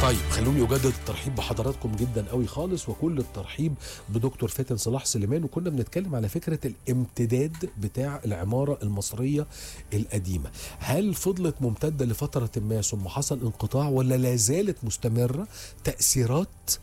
طيب خلوني اجدد الترحيب بحضراتكم جدا قوي خالص وكل الترحيب بدكتور فاتن صلاح سليمان وكنا بنتكلم على فكره الامتداد بتاع العماره المصريه القديمه هل فضلت ممتده لفتره ما ثم حصل انقطاع ولا لا زالت مستمره تاثيرات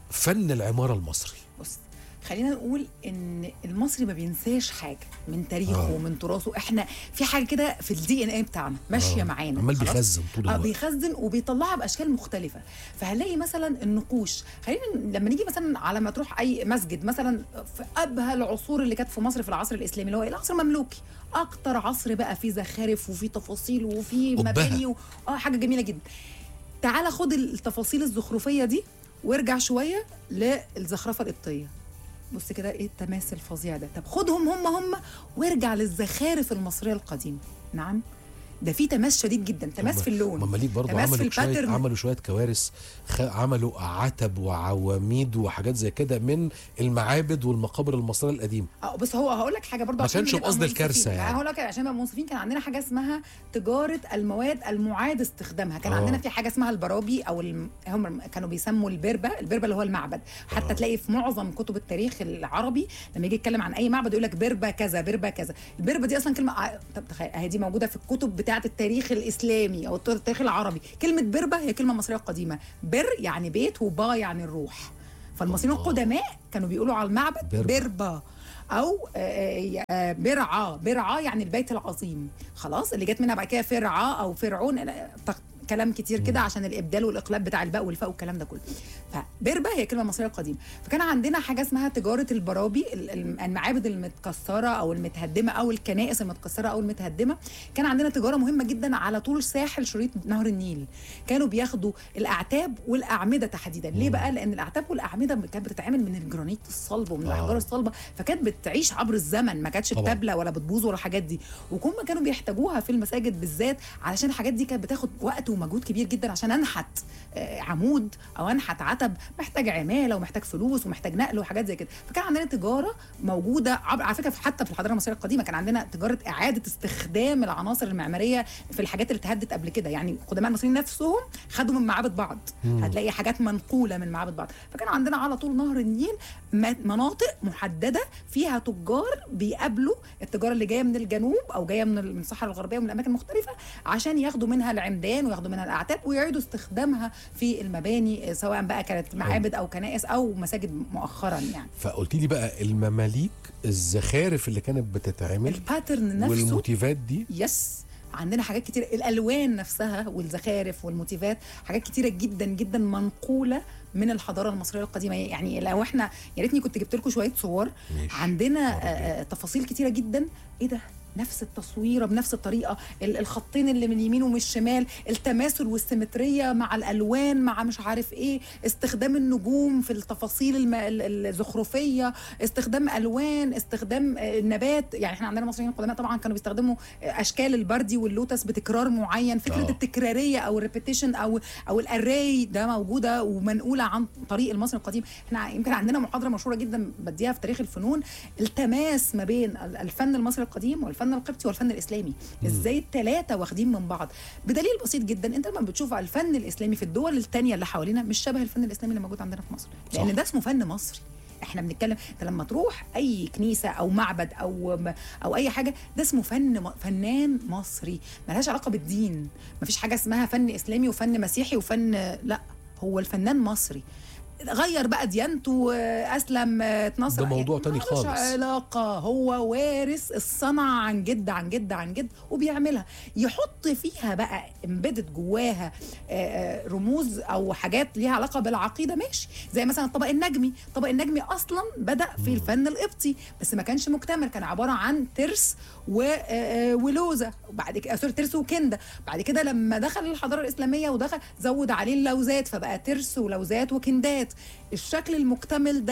فن العماره المصري بص خلينا نقول ان المصري ما بينساش حاجه من تاريخه آه. ومن تراثه احنا في حاجه كده في الدي ان اي بتاعنا ماشيه آه. معانا عمال خلاص؟ بيخزن طول اه الوقت بيخزن وبيطلعها باشكال مختلفه فهنلاقي مثلا النقوش خلينا لما نيجي مثلا على ما تروح اي مسجد مثلا في ابهى العصور اللي كانت في مصر في العصر الاسلامي اللي هو العصر المملوكي اكتر عصر بقى فيه زخارف وفيه تفاصيل وفيه قبها. مباني و... اه حاجه جميله جدا تعال خد التفاصيل الزخرفيه دي وارجع شويه للزخرفه القبطيه بص كده ايه التماس الفظيع ده طب خدهم هم هم وارجع للزخارف المصريه القديمه نعم ده في تماس شديد جدا تماس في اللون مماليك برضه تماس في عملوا شويه الباترن عملوا شويه كوارث خ... عملوا عتب وعواميد وحاجات زي كده من المعابد والمقابر المصريه القديمه اه بس هو هقول لك حاجه برضه ما عشان كانش نبقى بقصد منصفين. الكارثة يعني. هقول لك عشان نبقى منصفين كان عندنا حاجه اسمها تجاره المواد المعاد استخدامها كان آه. عندنا في حاجه اسمها البرابي او الم... هم كانوا بيسموا البربه البربه اللي هو المعبد حتى آه. تلاقي في معظم كتب التاريخ العربي لما يجي يتكلم عن اي معبد يقول لك بربه كذا بربه كذا البربه دي اصلا كلمه ع- طب تخيل اهي دي موجوده في الكتب بتاعه التاريخ الاسلامي او التاريخ العربي كلمه بربه هي كلمه مصريه قديمه بر يعني بيت وبا يعني الروح فالمصريين الله. القدماء كانوا بيقولوا على المعبد بربة. بربة او آه، آه، برعة برعة يعني البيت العظيم خلاص اللي جت منها بعد كده فرعة او فرعون أنا تق- كلام كتير كده عشان الابدال والاقلاب بتاع الباء والفاء والكلام ده كله فبربة هي كلمه مصريه قديمه فكان عندنا حاجه اسمها تجاره البرابي ال- ال- المعابد المتكسره او المتهدمه او الكنائس المتكسره او المتهدمه كان عندنا تجاره مهمه جدا على طول ساحل شريط نهر النيل كانوا بياخدوا الاعتاب والاعمده تحديدا ليه بقى لان الاعتاب والاعمده كانت بتتعمل من الجرانيت الصلب ومن آه. الاحجار الصلبه فكانت بتعيش عبر الزمن ما كانتش طبعاً. التابله ولا بتبوظ ولا الحاجات دي وهم كانوا بيحتاجوها في المساجد بالذات علشان الحاجات دي كانت بتاخد وقت ومجهود كبير جدا عشان انحت آه، عمود او انحت عتب محتاج عماله ومحتاج فلوس ومحتاج نقل وحاجات زي كده فكان عندنا تجاره موجوده عبر على فكره حتى في الحضاره المصريه القديمه كان عندنا تجاره اعاده استخدام العناصر المعماريه في الحاجات اللي اتهدت قبل كده يعني قدماء المصريين نفسهم خدوا من معابد بعض هتلاقي حاجات منقوله من معابد بعض فكان عندنا على طول نهر النيل م- مناطق محدده فيها تجار بيقابلوا التجاره اللي جايه من الجنوب او جايه من ال- من الصحراء الغربيه ومن الاماكن المختلفه عشان ياخدوا منها العمدان وياخدوا منها الاعتاب ويعيدوا استخدامها في المباني سواء بقى كانت معابد او كنائس او مساجد مؤخرا يعني فقلت لي بقى المماليك الزخارف اللي كانت بتتعمل الباترن نفسه والموتيفات دي يس عندنا حاجات كتير الالوان نفسها والزخارف والموتيفات حاجات كتيره جدا جدا منقوله من الحضاره المصريه القديمه يعني لو احنا يا ريتني كنت جبت لكم شويه صور ماشي. عندنا يا آه، رب. آه، تفاصيل كتيره جدا ايه ده نفس التصويره بنفس الطريقه ال- الخطين اللي من اليمين ومن الشمال التماثل والسيمتريه مع الالوان مع مش عارف ايه استخدام النجوم في التفاصيل الم- ال- الزخرفيه استخدام الوان استخدام آه، النبات يعني احنا عندنا المصريين القدماء طبعا كانوا بيستخدموا آه، اشكال البردي واللوتس بتكرار معين فكره آه. التكراريه او الريبيتيشن او او الاري ده موجوده ومنقوله عن طريق المصري القديم احنا يمكن عندنا محاضره مشهوره جدا بديها في تاريخ الفنون التماس ما بين ال- الفن المصري القديم والفن القبطي والفن الاسلامي ازاي الثلاثه واخدين من بعض بدليل بسيط جدا انت لما بتشوف على الفن الاسلامي في الدول الثانيه اللي حوالينا مش شبه الفن الاسلامي اللي موجود عندنا في مصر لان صح. ده اسمه فن مصري احنا بنتكلم انت لما تروح اي كنيسه او معبد او او اي حاجه ده اسمه فن فنان مصري ملهاش علاقه بالدين مفيش حاجه اسمها فن اسلامي وفن مسيحي وفن لا هو الفنان مصري غير بقى ديانته آه، اسلم آه، اتنصر ده موضوع تاني ملوش خالص. علاقه هو وارث الصنعه عن جد عن جد عن جد وبيعملها يحط فيها بقى امبيدد جواها آه، آه، رموز او حاجات ليها علاقه بالعقيده ماشي زي مثلا الطبق النجمي الطبق النجمي اصلا بدا في الفن القبطي بس ما كانش مكتمل كان عباره عن ترس و- آه، آه، ولوزه وبعد كده سوري ترس وكنده بعد كده لما دخل الحضاره الاسلاميه ودخل زود عليه اللوزات فبقى ترس ولوزات وكندات الشكل المكتمل ده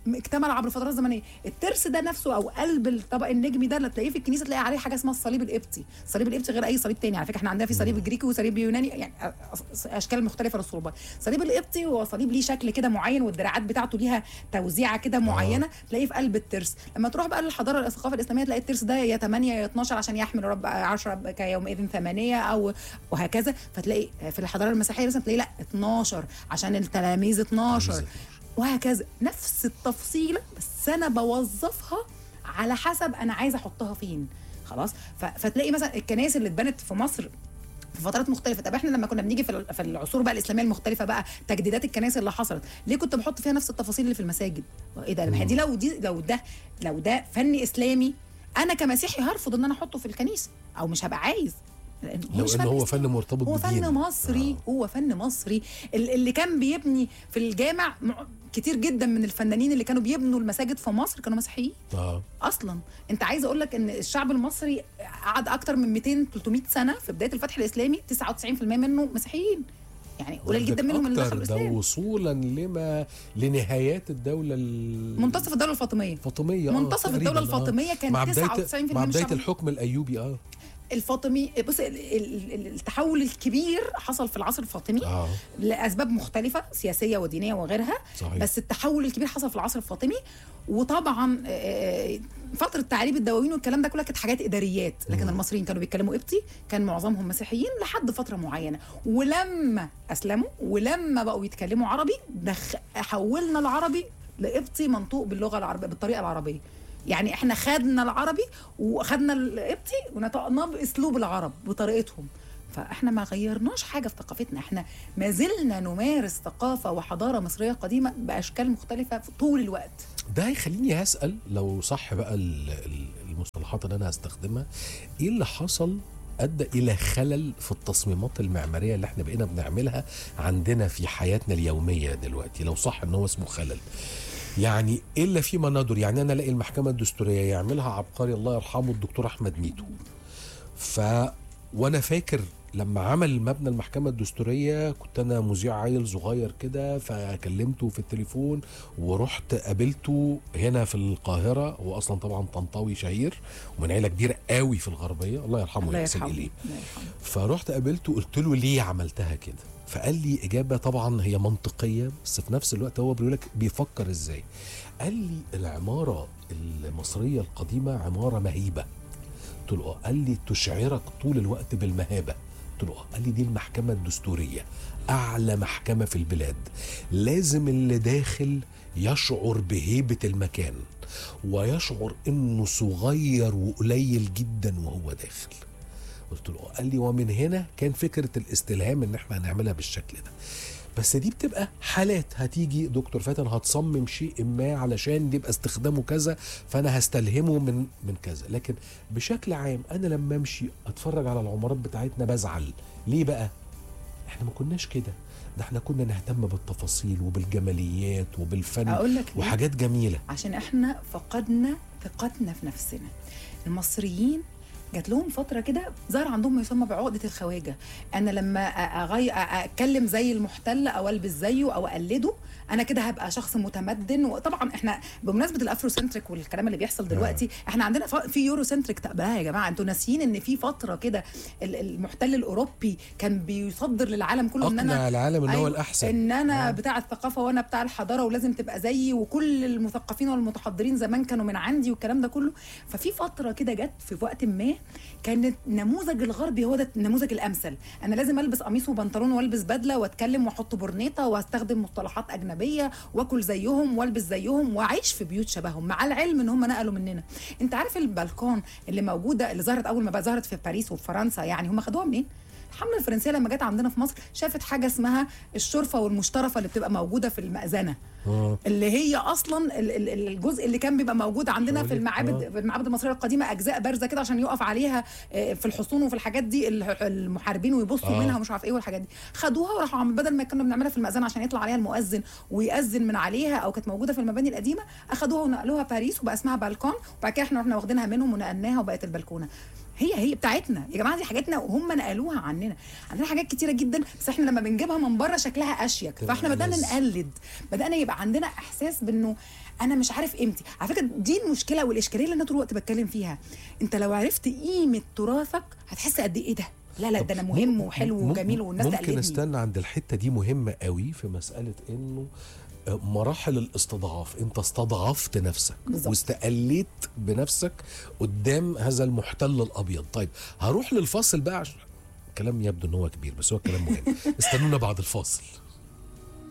اكتمل عبر فترات زمنيه الترس ده نفسه او قلب الطبق النجمي ده اللي تلاقيه في الكنيسه تلاقي عليه حاجه اسمها الصليب القبطي الصليب القبطي غير اي صليب تاني على فكره احنا عندنا في صليب جريكي وصليب يوناني يعني أ- اشكال مختلفه للصليبات الصليب القبطي هو صليب ليه شكل كده معين والدراعات بتاعته ليها توزيعه كده معينه تلاقيه في قلب الترس لما تروح بقى للحضاره الثقافه الاسلاميه تلاقي الترس ده يا 8 يا 12 عشان يحمل رب 10 كيومئذ ثمانيه او وهكذا فتلاقي في الحضاره المسيحيه مثلا تلاقي لا 12 عشان التلاميذ 12 وهكذا نفس التفصيله بس انا بوظفها على حسب انا عايزه احطها فين خلاص ف- فتلاقي مثلا الكنائس اللي اتبنت في مصر في فترات مختلفه طب احنا لما كنا بنيجي في ال- في العصور بقى الاسلاميه المختلفه بقى تجديدات الكنائس اللي حصلت ليه كنت بحط فيها نفس التفاصيل اللي في المساجد ايه ده ما هي دي لو دي لو ده لو ده فن اسلامي انا كمسيحي هرفض ان انا احطه في الكنيسه او مش هبقى عايز لأن لو مش ان هو إسلامي. فن مرتبط هو بدين فن مصري آه. هو فن مصري ال- اللي كان بيبني في الجامع مع- كتير جدا من الفنانين اللي كانوا بيبنوا المساجد في مصر كانوا مسيحيين اه اصلا انت عايز اقول لك ان الشعب المصري قعد اكتر من 200 300 سنه في بدايه الفتح الاسلامي 99% منه مسيحيين يعني قليل جدا منهم اللي أكتر دخلوا ده الاسلام وصولا لما لنهايات الدوله ال- منتصف الدوله الفاطميه الفاطميه آه، منتصف تقريباً، الدوله آه. الفاطميه كان مع 99% بدايه من مع بدايه الشعب الحكم الايوبي اه الفاطمي بص ال- ال- ال- التحول الكبير حصل في العصر الفاطمي اه لاسباب مختلفه سياسيه ودينيه وغيرها صحيح. بس التحول الكبير حصل في العصر الفاطمي وطبعا آه، فتره تعريب الدواوين والكلام ده كلها كانت حاجات اداريات لكن المصريين كانوا بيتكلموا قبطي كان معظمهم مسيحيين لحد فتره معينه ولما اسلموا ولما بقوا يتكلموا عربي دخ حولنا العربي لقبطي منطوق باللغه العربيه بالطريقه العربيه يعني احنا خدنا العربي وخدنا القبطي ونطقناه باسلوب العرب بطريقتهم فاحنا ما غيرناش حاجه في ثقافتنا احنا ما زلنا نمارس ثقافه وحضاره مصريه قديمه باشكال مختلفه في طول الوقت ده هيخليني اسال لو صح بقى ال- ال- المصطلحات اللي انا هستخدمها ايه اللي حصل ادى الى خلل في التصميمات المعماريه اللي احنا بقينا بنعملها عندنا في حياتنا اليوميه دلوقتي لو صح ان هو اسمه خلل يعني الا فيما ندر يعني انا الاقي المحكمه الدستوريه يعملها عبقري الله يرحمه الدكتور احمد ميدو ف وانا فاكر لما عمل مبنى المحكمه الدستوريه كنت انا مذيع عيل صغير كده فكلمته في التليفون ورحت قابلته هنا في القاهره هو اصلا طبعا طنطاوي شهير ومن عيله كبيره قوي في الغربيه الله يرحمه الله ويحسن يرحمه اليه الله يرحمه فرحت قابلته قلت له ليه عملتها كده فقال لي اجابه طبعا هي منطقيه بس في نفس الوقت هو بيقول لك بيفكر ازاي قال لي العماره المصريه القديمه عماره مهيبه قلت له اه قال لي تشعرك طول الوقت بالمهابه قلت له اه قال لي دي المحكمه الدستوريه اعلى محكمه في البلاد لازم اللي داخل يشعر بهيبه المكان ويشعر انه صغير وقليل جدا وهو داخل قلت له آه. قال لي ومن هنا كان فكره الاستلهام ان احنا هنعملها بالشكل ده بس دي بتبقى حالات هتيجي دكتور فاتن هتصمم شيء ما علشان يبقى استخدامه كذا فانا هستلهمه من من كذا لكن بشكل عام انا لما امشي اتفرج على العمارات بتاعتنا بزعل ليه بقى احنا ما كناش كده ده احنا كنا نهتم بالتفاصيل وبالجماليات وبالفن اقول لك ليه؟ وحاجات جميله عشان احنا فقدنا ثقتنا في نفسنا المصريين جات لهم فتره كده ظهر عندهم ما يسمى بعقده الخواجه انا لما أ- أغي... أ- اتكلم زي المحتل او البس زيه او اقلده انا كده هبقى شخص متمدن وطبعا احنا بمناسبه الافرو سنتريك والكلام اللي بيحصل دلوقتي احنا عندنا ف- في يورو سنتريك تقبلها يا جماعه انتوا ناسيين ان في فتره كده ال- المحتل الاوروبي كان بيصدر للعالم كله ان انا اقنع العالم ان هو أيوة، الاحسن ان انا آه. بتاع الثقافه وانا بتاع الحضاره ولازم تبقى زيي وكل المثقفين والمتحضرين زمان كانوا من عندي والكلام ده كله ففي فتره كده جت في وقت ما كانت نموذج الغربي هو ده النموذج الامثل انا لازم البس قميص وبنطلون والبس بدله واتكلم واحط برنيطه واستخدم مصطلحات اجنبيه واكل زيهم والبس زيهم واعيش في بيوت شبههم مع العلم ان هم نقلوا مننا انت عارف البالكون اللي موجوده اللي ظهرت اول ما بقى ظهرت في باريس وفي فرنسا يعني هم خدوها منين الحمله الفرنسيه لما جت عندنا في مصر شافت حاجه اسمها الشرفه والمشترفه اللي بتبقى موجوده في المأذنه آه. اللي هي اصلا ال- ال- الجزء اللي كان بيبقى موجود عندنا في شغل. المعابد آه. في المعابد المصريه القديمه اجزاء بارزه كده عشان يقف عليها آه، في الحصون وفي الحاجات دي ال- المحاربين ويبصوا آه. منها ومش عارف ايه والحاجات دي خدوها وراحوا عم بدل ما كنا بنعملها في المأذنه عشان يطلع عليها المؤذن ويأذن من عليها او كانت موجوده في المباني القديمه اخدوها ونقلوها باريس وبقى اسمها بالكون وبعد كده احنا رحنا واخدينها منهم ونقلناها وبقت البلكونه هي هي بتاعتنا يا جماعه دي حاجاتنا وهم نقلوها عننا عندنا حاجات كتيره جدا بس احنا لما بنجيبها من بره شكلها اشيك تبقى فاحنا بدانا ألذ. نقلد بدانا يبقى عندنا احساس بانه انا مش عارف قيمتي على فكره دي المشكله والاشكاليه اللي انا طول الوقت بتكلم فيها انت لو عرفت قيمه تراثك هتحس قد ايه ده لا لا ده انا مهم وحلو مم- وجميل والناس ممكن تقلدني استنى عند الحته دي مهمه قوي في مساله انه آه، مراحل الاستضعاف انت استضعفت نفسك بالظبط. واستقليت بنفسك قدام هذا المحتل الابيض طيب هروح للفاصل بقى عشان كلام يبدو ان هو كبير بس هو كلام مهم استنونا بعد الفاصل